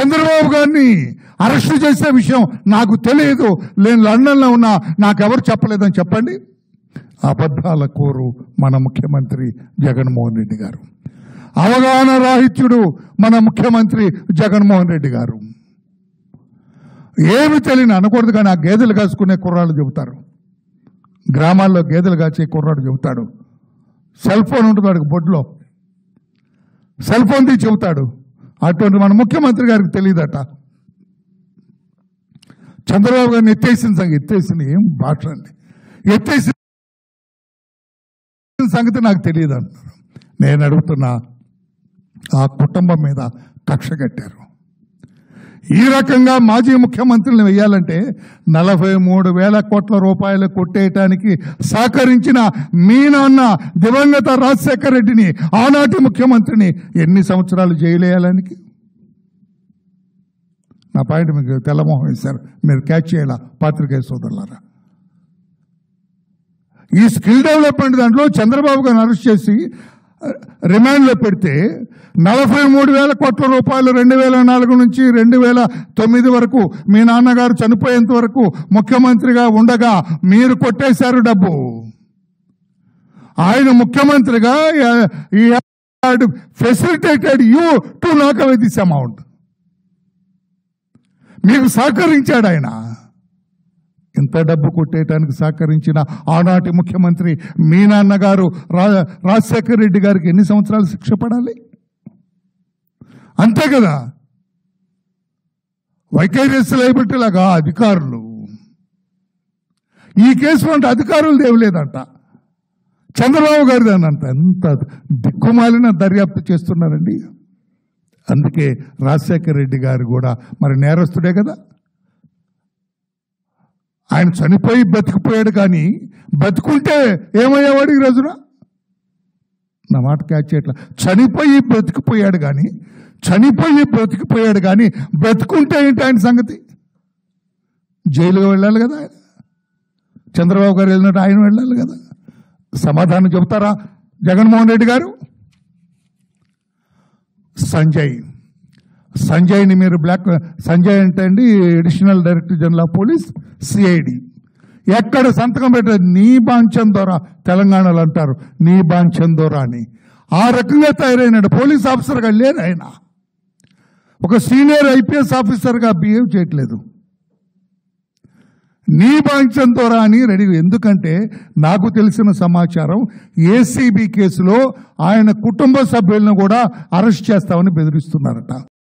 చంద్రబాబు గారిని అరెస్ట్ చేసే విషయం నాకు తెలియదు నేను లండన్లో ఉన్నా నాకెవరు చెప్పలేదని చెప్పండి అబద్ధాల కోరు మన ముఖ్యమంత్రి జగన్మోహన్ రెడ్డి గారు అవగాహన రాహిత్యుడు మన ముఖ్యమంత్రి జగన్మోహన్ రెడ్డి గారు ఏమి తెలియని అనకూడదు కానీ ఆ గేదెలు కాసుకునే కుర్రాళ్ళు చెబుతారు గ్రామాల్లో గేదెలు కాచే కుర్రాడు చెబుతాడు సెల్ ఫోన్ ఉంటుంది వాడికి బొడ్లో సెల్ ఫోన్ తీసి చెబుతాడు అటువంటి మన ముఖ్యమంత్రి గారికి తెలియదట చంద్రబాబు గారిని ఎత్తేసిన సంగతి ఎత్తేసిన ఏం భాష అండి ఎత్తేసిన సంగతి నాకు తెలియదు అంటున్నారు నేను అడుగుతున్నా ఆ కుటుంబం మీద కక్ష కట్టారు ఈ రకంగా మాజీ ముఖ్యమంత్రిని వెయ్యాలంటే నలభై మూడు వేల కోట్ల రూపాయలు కొట్టేయటానికి సహకరించిన మీ నాన్న దివంగత రాజశేఖర రెడ్డిని ఆనాటి ముఖ్యమంత్రిని ఎన్ని సంవత్సరాలు జైలేయాలానికి నా పాయింట్ మీకు తెల్లమోహం వేశారు మీరు క్యాచ్ చేయాల పాత్రికేయ సోదరులారా ఈ స్కిల్ డెవలప్మెంట్ దాంట్లో చంద్రబాబు గారిని అరెస్ట్ చేసి రిమాండ్లో పెడితే నలభై మూడు వేల కోట్ల రూపాయలు రెండు వేల నాలుగు నుంచి రెండు వేల తొమ్మిది వరకు మీ నాన్నగారు చనిపోయేంత వరకు ముఖ్యమంత్రిగా ఉండగా మీరు కొట్టేశారు డబ్బు ఆయన ముఖ్యమంత్రిగా ఫెసిలిటేటెడ్ యూ టు నాక్ అవే దిస్ అమౌంట్ మీకు సహకరించాడు ఆయన ఇంత డబ్బు కొట్టేయటానికి సహకరించిన ఆనాటి ముఖ్యమంత్రి మీ నాన్నగారు రా రాజశేఖర్ రెడ్డి గారికి ఎన్ని సంవత్సరాలు శిక్ష పడాలి అంతే కదా వైకేరియస్ లైబిలిటీ లాగా అధికారులు ఈ కేసు వంటి అధికారులు దేవలేదంట చంద్రబాబు గారిది అంట ఎంత దిక్కుమాలిన దర్యాప్తు చేస్తున్నారండి అందుకే రాజశేఖర్ రెడ్డి గారు కూడా మరి నేరస్తుడే కదా ఆయన చనిపోయి బతికిపోయాడు కానీ బతుకుంటే ఏమయ్యేవాడు ఈ రోజున నా మాట క్యాచ్ చేయట్లా చనిపోయి బ్రతికిపోయాడు కానీ చనిపోయి బ్రతికిపోయాడు కానీ బ్రతుకుంటే ఏంటి ఆయన సంగతి జైలుగా వెళ్ళాలి కదా ఆయన చంద్రబాబు గారు వెళ్ళినట్టు ఆయన వెళ్ళాలి కదా సమాధానం చెబుతారా జగన్మోహన్ రెడ్డి గారు సంజయ్ సంజయ్ని మీరు బ్లాక్ సంజయ్ అంటే అండి additional director general of police CID ఎక్కడ సంతకం పెట్టారు నీ బాంఛం ద్వారా తెలంగాణలో అంటారు నీ బాంఛం ద్వారా అని ఆ రకంగా తయారైనాడు పోలీస్ ఆఫీసర్గా లేరు ఆయన ఒక సీనియర్ ఐపీఎస్ ఆఫీసర్గా బిహేవ్ చేయట్లేదు నీ బాంఛం ద్వారా అని రెడీ ఎందుకంటే నాకు తెలిసిన సమాచారం ఏసీబీ కేసులో ఆయన కుటుంబ సభ్యులను కూడా అరెస్ట్ చేస్తామని బెదిరిస్తున్నారట